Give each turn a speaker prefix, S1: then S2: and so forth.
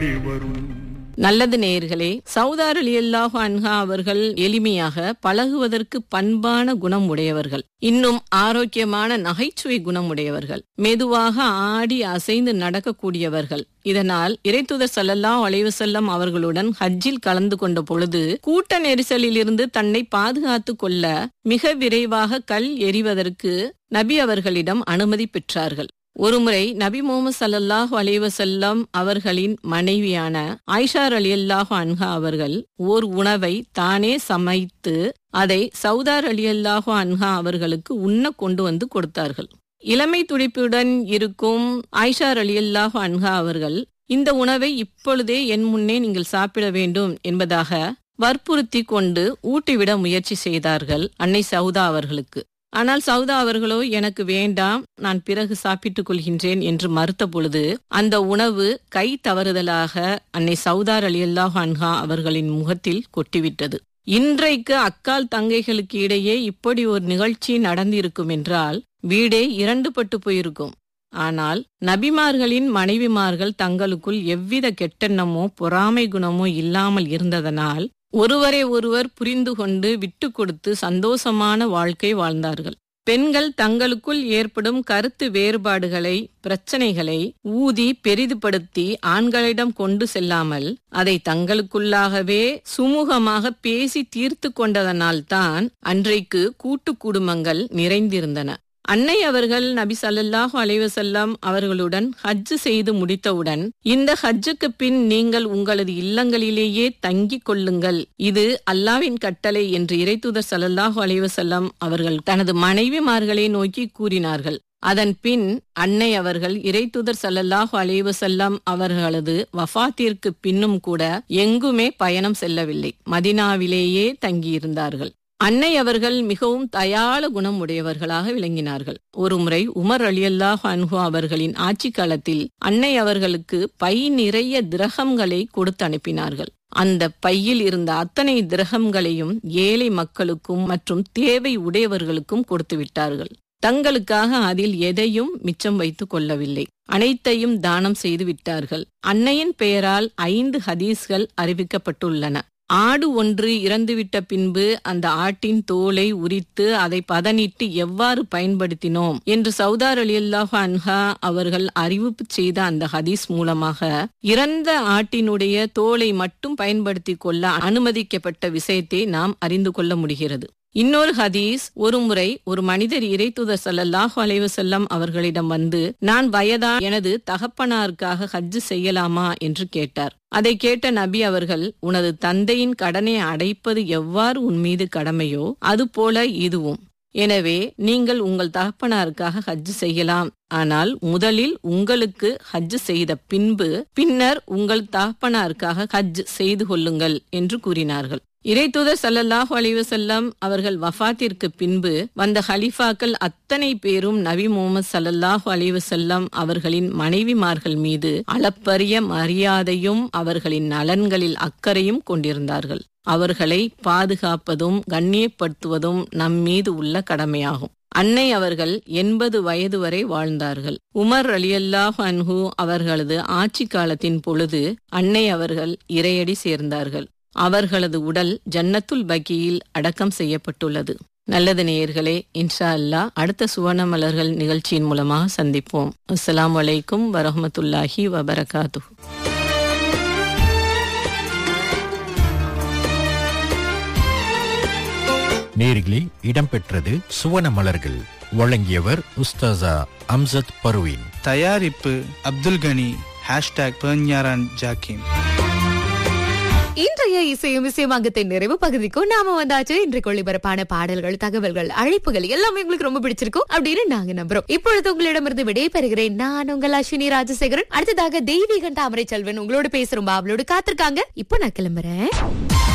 S1: தேடி வரும்
S2: நல்லது நேயர்களே சௌதார் அலி அல்லாஹு அன்ஹா அவர்கள் எளிமையாக பழகுவதற்கு பண்பான குணம் உடையவர்கள் இன்னும் ஆரோக்கியமான நகைச்சுவை குணம் உடையவர்கள் மெதுவாக ஆடி அசைந்து நடக்கக்கூடியவர்கள் இதனால் இறைத்துதர் சல்லல்லாஹு அலைஹி வஸல்லம் அவர்களுடன் ஹஜ்ஜில் கலந்து கொண்ட பொழுது கூட்ட நெரிசலில் இருந்து தன்னை பாதுகாத்துக் கொள்ள மிக விரைவாக கல் எறிவதற்கு நபி அவர்களிடம் அனுமதி பெற்றார்கள் ஒருமுறை நபி முகமது சல்லல்லாஹு அலைஹி வஸல்லம் அவர்களின் மனைவியான ஆயிஷா ரலியல்லாஹு அன்ஹா அவர்கள் ஓர் உணவை தானே சமைத்து அதை சௌதார் அலியல்லாஹு அன்ஹா அவர்களுக்கு உண்ண கொண்டு வந்து கொடுத்தார்கள் இளமை துடிப்புடன் இருக்கும் ஆயிஷா ரலியல்லாஹு அன்ஹா அவர்கள் இந்த உணவை இப்பொழுதே என் முன்னே நீங்கள் சாப்பிட வேண்டும் என்பதாக வற்புறுத்தி கொண்டு ஊட்டிவிட முயற்சி செய்தார்கள் அன்னை சௌதா அவர்களுக்கு ஆனால் சௌதா அவர்களோ எனக்கு வேண்டாம் நான் பிறகு சாப்பிட்டுக் கொள்கின்றேன் என்று மறுத்த பொழுது அந்த உணவு கை தவறுதலாக அன்னை சௌதார் அலி அல்லாஹ் அன்ஹா அவர்களின் முகத்தில் கொட்டிவிட்டது இன்றைக்கு அக்கால் தங்கைகளுக்கு இடையே இப்படி ஒரு நிகழ்ச்சி நடந்திருக்கும் என்றால் வீடே இரண்டு பட்டு போயிருக்கும் ஆனால் நபிமார்களின் மனைவிமார்கள் தங்களுக்குள் எவ்வித கெட்டெண்ணமோ பொறாமை குணமோ இல்லாமல் இருந்ததனால் ஒருவரை ஒருவர் புரிந்து கொண்டு விட்டு கொடுத்து சந்தோஷமான வாழ்க்கை வாழ்ந்தார்கள் பெண்கள் தங்களுக்குள் ஏற்படும் கருத்து வேறுபாடுகளை பிரச்சனைகளை ஊதி பெரிதுபடுத்தி ஆண்களிடம் கொண்டு செல்லாமல் அதை தங்களுக்குள்ளாகவே சுமூகமாக பேசி தீர்த்து கொண்டதனால்தான் அன்றைக்கு கூட்டு குடும்பங்கள் நிறைந்திருந்தன அன்னை அவர்கள் நபி சல்லல்லாஹு அலைவசல்லாம் அவர்களுடன் ஹஜ் செய்து முடித்தவுடன் இந்த ஹஜ்ஜுக்கு பின் நீங்கள் உங்களது இல்லங்களிலேயே தங்கிக் கொள்ளுங்கள் இது அல்லாவின் கட்டளை என்று இறைத்துதர் சல்லல்லாஹு அலைவசல்லாம் அவர்கள் தனது மனைவிமார்களை நோக்கி கூறினார்கள் அதன் பின் அன்னை அவர்கள் இறைத்துதர் சல்லல்லாஹு அலைவசல்லாம் அவர்களது வஃபாத்திற்கு பின்னும் கூட எங்குமே பயணம் செல்லவில்லை மதினாவிலேயே தங்கியிருந்தார்கள் அன்னை அவர்கள் மிகவும் தயாள குணம் உடையவர்களாக விளங்கினார்கள் ஒருமுறை உமர் அலியல்லாஹ் அன்ஹு அவர்களின் ஆட்சி காலத்தில் அன்னை அவர்களுக்கு பை நிறைய திரகங்களை கொடுத்து அனுப்பினார்கள் அந்த பையில் இருந்த அத்தனை திரகங்களையும் ஏழை மக்களுக்கும் மற்றும் தேவை உடையவர்களுக்கும் கொடுத்து விட்டார்கள் தங்களுக்காக அதில் எதையும் மிச்சம் வைத்துக் கொள்ளவில்லை அனைத்தையும் தானம் செய்து விட்டார்கள் அன்னையின் பெயரால் ஐந்து ஹதீஸ்கள் அறிவிக்கப்பட்டுள்ளன ஆடு ஒன்று இறந்துவிட்ட பின்பு அந்த ஆட்டின் தோலை உரித்து அதை பதனிட்டு எவ்வாறு பயன்படுத்தினோம் என்று சௌதார் அலி அல்லாஹ் அன்ஹா அவர்கள் அறிவிப்பு செய்த அந்த ஹதீஸ் மூலமாக இறந்த ஆட்டினுடைய தோலை மட்டும் பயன்படுத்திக் கொள்ள அனுமதிக்கப்பட்ட விஷயத்தை நாம் அறிந்து கொள்ள முடிகிறது இன்னொரு ஹதீஸ் ஒருமுறை ஒரு மனிதர் இறைத்துதர் சல்லல்லாஹு அலைவசல்லம் அவர்களிடம் வந்து நான் வயதா எனது தகப்பனாருக்காக ஹஜ்ஜு செய்யலாமா என்று கேட்டார் அதை கேட்ட நபி அவர்கள் உனது தந்தையின் கடனை அடைப்பது எவ்வாறு உன் மீது கடமையோ அதுபோல இதுவும் எனவே நீங்கள் உங்கள் தகப்பனாருக்காக ஹஜ் செய்யலாம் ஆனால் முதலில் உங்களுக்கு ஹஜ் செய்த பின்பு பின்னர் உங்கள் தகப்பனாருக்காக ஹஜ் செய்து கொள்ளுங்கள் என்று கூறினார்கள் இறைத்தூதர் சல்லல்லாஹு அலிவசல்லம் அவர்கள் வஃபாத்திற்கு பின்பு வந்த ஹலிஃபாக்கள் அத்தனை பேரும் நபி முகமது சல்லல்லாஹு அலிவசல்லம் அவர்களின் மனைவிமார்கள் மீது அளப்பரிய மரியாதையும் அவர்களின் நலன்களில் அக்கறையும் கொண்டிருந்தார்கள் அவர்களை பாதுகாப்பதும் கண்ணியப்படுத்துவதும் நம் மீது உள்ள கடமையாகும் அன்னை அவர்கள் எண்பது வயது வரை வாழ்ந்தார்கள் உமர் அலியல்லாஹ் அன்ஹு அவர்களது ஆட்சி காலத்தின் பொழுது அன்னை அவர்கள் இரையடி சேர்ந்தார்கள் அவர்களது உடல் ஜன்னத்துல் பக்கியில் அடக்கம் செய்யப்பட்டுள்ளது நல்லது நேயர்களே இன்ஷா அல்லா அடுத்த சுவர்ண மலர்கள் நிகழ்ச்சியின் மூலமாக சந்திப்போம் அஸ்லாம் வலைக்கும் வரஹமத்துல்லாஹி வபரகாத்து
S3: நேரிலே இடம்பெற்றது சுவன மலர்கள் வழங்கியவர் உஸ்தாசா அம்சத் பர்வீன்
S4: தயாரிப்பு அப்துல் கனி ஹேஷ்டாக் பெர்ஞாரான் ஜாக்கிம்
S5: இன்றைய இசையும் இசையமாங்கத்தை நிறைவு பகுதிக்கும் நாம வந்தாச்சு இன்றைக்கு ஒளிபரப்பான பாடல்கள் தகவல்கள் அழைப்புகள் எல்லாமே உங்களுக்கு ரொம்ப பிடிச்சிருக்கும் அப்படின்னு நாங்க நம்புறோம் இப்பொழுது உங்களிடமிருந்து விடைபெறுகிறேன் நான் உங்கள் அஸ்வினி ராஜசேகரன் அடுத்ததாக தெய்வீகன் தாமரை செல்வன் உங்களோட பேசுறோம் அவளோட காத்திருக்காங்க இப்போ நான் கிளம்புறேன்